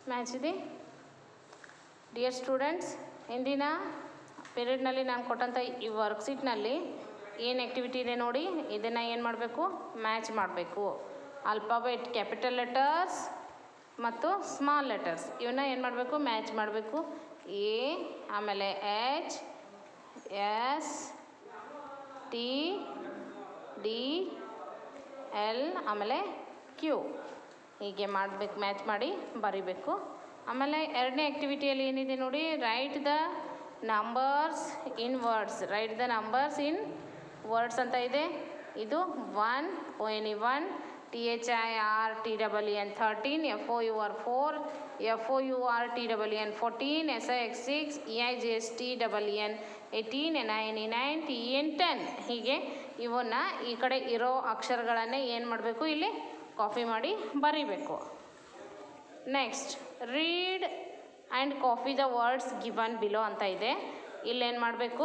match ಇದೆ dear students ಇಂದಿನ ಪೀರಿಯಡ್ನಲ್ಲಿ ನಾನು ಕೊಟ್ಟಂಥ ಈ ವರ್ಕ್ಶೀಟ್ನಲ್ಲಿ ಏನು ಆ್ಯಕ್ಟಿವಿಟಿ ಇದೆ ನೋಡಿ ಇದನ್ನು ಏನು ಮಾಡಬೇಕು ಮ್ಯಾಚ್ ಮಾಡಬೇಕು ಅಲ್ಫಾಬೆಟ್ ಕ್ಯಾಪಿಟಲ್ ಲೆಟರ್ಸ್ ಮತ್ತು ಸ್ಮಾಲ್ ಲೆಟರ್ಸ್ ಇವನ್ನ ಏನು ಮಾಡಬೇಕು ಮ್ಯಾಚ್ ಮಾಡಬೇಕು ಎ ಆಮೇಲೆ H S T D L ಆಮೇಲೆ ಕ್ಯೂ ಹೀಗೆ ಮಾಡಬೇಕು ಮ್ಯಾಚ್ ಮಾಡಿ ಬರಿಬೇಕು ಆಮೇಲೆ ಎರಡನೇ ಆ್ಯಕ್ಟಿವಿಟಿಯಲ್ಲಿ ಏನಿದೆ ನೋಡಿ write the numbers in words write the numbers in words ಅಂತ ಇದೆ ಇದು one O N E one T H I R T double N thirteen F O U R four F O U R T double N fourteen S I X six E I G S T double N eighteen N I N E nine T N ten ಹೀಗೆ ಇವನ್ನ ಈ ಕಡೆ ಇರೋ ಅಕ್ಷರಗಳನ್ನೇ ಏನು ಮಾಡಬೇಕು ಇಲ್ಲಿ copy ಮಾಡಿ ಬರಿಬೇಕು next read and copy the words given below ಅಂತ ಇದೆ ಇಲ್ಲೇನು ಮಾಡಬೇಕು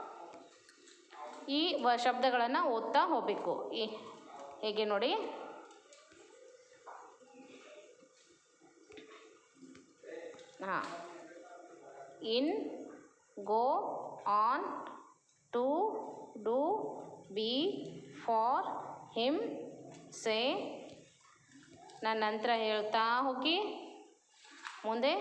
ಈ ವ ಶಬ್ದಗಳನ್ನು ಓದ್ತಾ ಹೋಗಬೇಕು ಈ ಹೇಗೆ ನೋಡಿ ಹಾಂ in go on to do be for him say ನನ್ನ ನಂತರ ಹೇಳ್ತಾ ಹೋಗಿ ಮುಂದೆ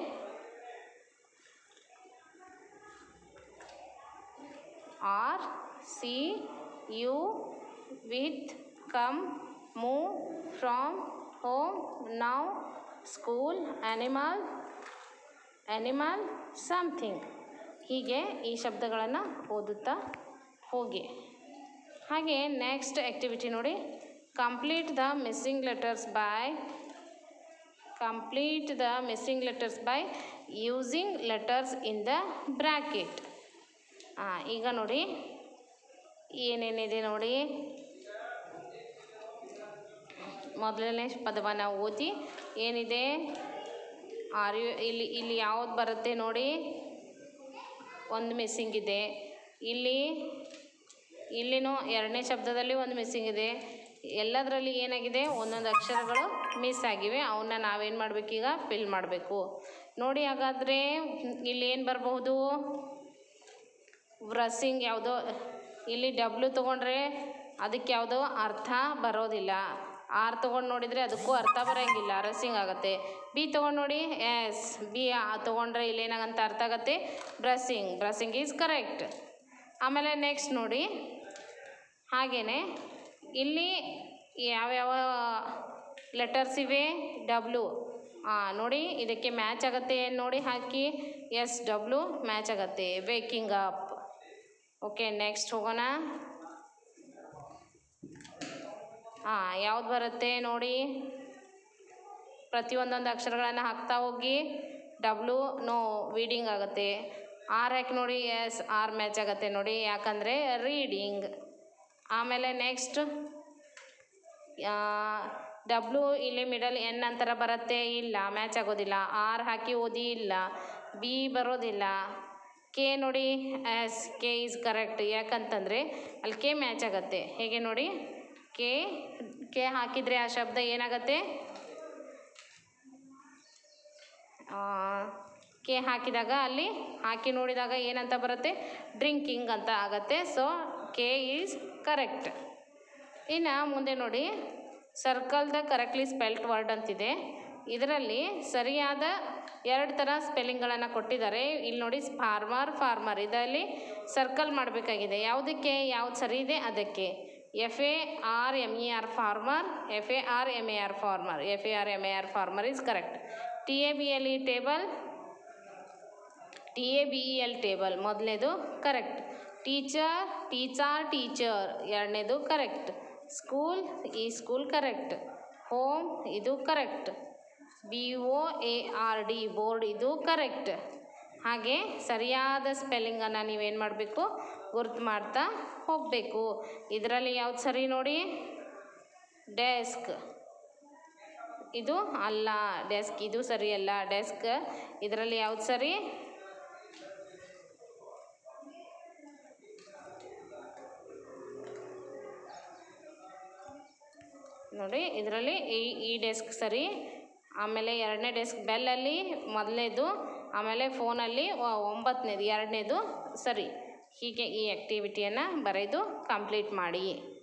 are see you with come move from home now school animal animal something ಹೀಗೆ ಈ ಶಬ್ದಗಳನ್ನು ಓದುತ್ತಾ ಹೋಗಿ ಹಾಗೆ ನೆಕ್ಸ್ಟ್ ಆ್ಯಕ್ಟಿವಿಟಿ ನೋಡಿ complete the missing letters by complete the missing letters by using letters in the bracket ಹಾಂ ಈಗ ನೋಡಿ ಏನೇನಿದೆ ನೋಡಿ ಮೊದಲನೇ ಪದವನ್ನು ಓದಿ ಏನಿದೆ ಆರ್ ಯು ಇಲ್ಲಿ ಇಲ್ಲಿ ಯಾವ್ದು ಬರುತ್ತೆ ನೋಡಿ ಒಂದು ಮಿಸ್ಸಿಂಗ್ ಇದೆ ಇಲ್ಲಿ ಇಲ್ಲಿನೂ ಎರಡನೇ ಶಬ್ದದಲ್ಲಿ ಒಂದು ಮಿಸ್ಸಿಂಗ್ ಇದೆ ಎಲ್ಲದರಲ್ಲಿ ಏನಾಗಿದೆ ಒಂದೊಂದು ಅಕ್ಷರಗಳು ಮಿಸ್ ಆಗಿವೆ ಅವನ್ನ ನಾವೇನು ಮಾಡಬೇಕೀಗ ಫಿಲ್ ಮಾಡಬೇಕು ನೋಡಿ ಹಾಗಾದರೆ ಇಲ್ಲಿ ಏನು ಬರಬಹುದು ರಸ್ಸಿಂಗ್ ಯಾವುದೋ ಇಲ್ಲಿ ಡಬ್ಲ್ಯೂ ತೊಗೊಂಡ್ರೆ ಅದಕ್ಕೆ ಯಾವುದೋ ಅರ್ಥ ಬರೋದಿಲ್ಲ ಆರ್ ತೊಗೊಂಡು ನೋಡಿದರೆ ಅದಕ್ಕೂ ಅರ್ಥ ಬರೋಂಗಿಲ್ಲ ರಸ್ಸಿಂಗ್ ಆಗುತ್ತೆ ಬಿ ತೊಗೊಂಡು ನೋಡಿ ಎಸ್ ಬಿ ತೊಗೊಂಡ್ರೆ ಇಲ್ಲೇನಾಗಂತ ಅರ್ಥ ಆಗುತ್ತೆ ಬ್ರಸ್ಸಿಂಗ್ ಬ್ರಸ್ಸಿಂಗ್ ಈಸ್ ಕರೆಕ್ಟ್ ಆಮೇಲೆ ನೆಕ್ಸ್ಟ್ ನೋಡಿ ಹಾಗೆಯೇ ಇಲ್ಲಿ ಯಾವ್ಯಾವ ಲೆಟರ್ಸ್ ಇವೆ ಡಬ್ಲ್ಯೂ ಹಾಂ ನೋಡಿ ಇದಕ್ಕೆ ಮ್ಯಾಚ್ ಆಗುತ್ತೆ ಏನು ನೋಡಿ ಹಾಕಿ ಎಸ್ ಡಬ್ಲ್ಯೂ ಮ್ಯಾಚ್ ಆಗುತ್ತೆ ವೇಕಿಂಗ್ ಅಪ್ ಓಕೆ ನೆಕ್ಸ್ಟ್ ಹೋಗೋಣ ಹಾಂ ಯಾವ್ದು ಬರುತ್ತೆ ನೋಡಿ ಪ್ರತಿಯೊಂದೊಂದು ಅಕ್ಷರಗಳನ್ನು ಹಾಕ್ತಾ ಹೋಗಿ ಡಬ್ಲ್ಯೂ ನೋ ವೀಡಿಂಗ್ ಆಗುತ್ತೆ ಆರ್ ಹಾಕಿ ನೋಡಿ ಎಸ್ ಆರ್ ಮ್ಯಾಚ್ ಆಗುತ್ತೆ ನೋಡಿ ಯಾಕಂದರೆ ರೀಡಿಂಗ್ ಆಮೇಲೆ ನೆಕ್ಸ್ಟ್ ಡಬ್ಲ್ಯೂ ಇಲ್ಲಿ ಮಿಡಲ್ ಎನ್ ನಂತರ ಬರುತ್ತೆ ಇಲ್ಲ ಮ್ಯಾಚ್ ಆಗೋದಿಲ್ಲ ಆರ್ ಹಾಕಿ ಓದಿ ಇಲ್ಲ ಬಿ ಬರೋದಿಲ್ಲ ಕೆ ನೋಡಿ ಎಸ್ ಕೆ ಈಸ್ ಕರೆಕ್ಟ್ ಯಾಕಂತಂದರೆ ಅಲ್ಲಿ ಕೆ ಮ್ಯಾಚ್ ಆಗುತ್ತೆ ಹೇಗೆ ನೋಡಿ ಕೆ ಕೆ ಹಾಕಿದರೆ ಆ ಶಬ್ದ ಏನಾಗತ್ತೆ ಕೆ ಹಾಕಿದಾಗ ಅಲ್ಲಿ ಹಾಕಿ ನೋಡಿದಾಗ ಏನಂತ ಬರುತ್ತೆ ಡ್ರಿಂಕಿಂಗ್ ಅಂತ ಆಗುತ್ತೆ ಸೊ ಕೆ ಈಸ್ ಕರೆಕ್ಟ್ ಇನ್ನು ಮುಂದೆ ನೋಡಿ circle the correctly spelt word ಅಂತಿದೆ ಇದರಲ್ಲಿ ಸರಿಯಾದ ಎರಡು ಥರ ಸ್ಪೆಲ್ಲಿಂಗ್ಗಳನ್ನು ಕೊಟ್ಟಿದ್ದಾರೆ ಇಲ್ಲಿ ನೋಡಿ ಫಾರ್ಮರ್ ಫಾರ್ಮರ್ ಇದರಲ್ಲಿ ಸರ್ಕಲ್ ಮಾಡಬೇಕಾಗಿದೆ ಯಾವುದಕ್ಕೆ ಯಾವ್ದು ಸರಿ ಇದೆ ಅದಕ್ಕೆ F A R M E R farmer F A R M A R farmer F A R M A R farmer is correct T A B L E table T A B E L table ಮೊದಲನೇದು correct teacher teacher teacher ಎರಡನೇದು correct school ಈ school correct home ಇದು correct B O A R D board ಇದು correct ಹಾಗೆ ಸರಿಯಾದ ಸ್ಪೆಲ್ಲಿಂಗನ್ನು ನೀವೇನು ಮಾಡಬೇಕು ಗುರ್ತು ಮಾಡ್ತಾ ಹೋಗಬೇಕು ಇದರಲ್ಲಿ ಯಾವ್ದು ಸರಿ ನೋಡಿ ಡೆಸ್ಕ್ ಇದು ಅಲ್ಲ ಡೆಸ್ಕ್ ಇದು ಸರಿಯಲ್ಲ ಡೆಸ್ಕ್ ಇದರಲ್ಲಿ ಯಾವ್ದು ಸರಿ ನೋಡಿ ಇದರಲ್ಲಿ ಈ ಈ ಡೆಸ್ಕ್ ಸರಿ ಆಮೇಲೆ ಎರಡನೇ ಡೆಸ್ಕ್ ಬೆಲ್ಲಲ್ಲಿ ಮೊದಲನೇದು ಆಮೇಲೆ ಫೋನಲ್ಲಿ ಒಂಬತ್ತನೇದು ಎರಡನೇದು ಸರಿ ಹೀಗೆ ಈ ಆ್ಯಕ್ಟಿವಿಟಿಯನ್ನು ಬರೆದು ಕಂಪ್ಲೀಟ್ ಮಾಡಿ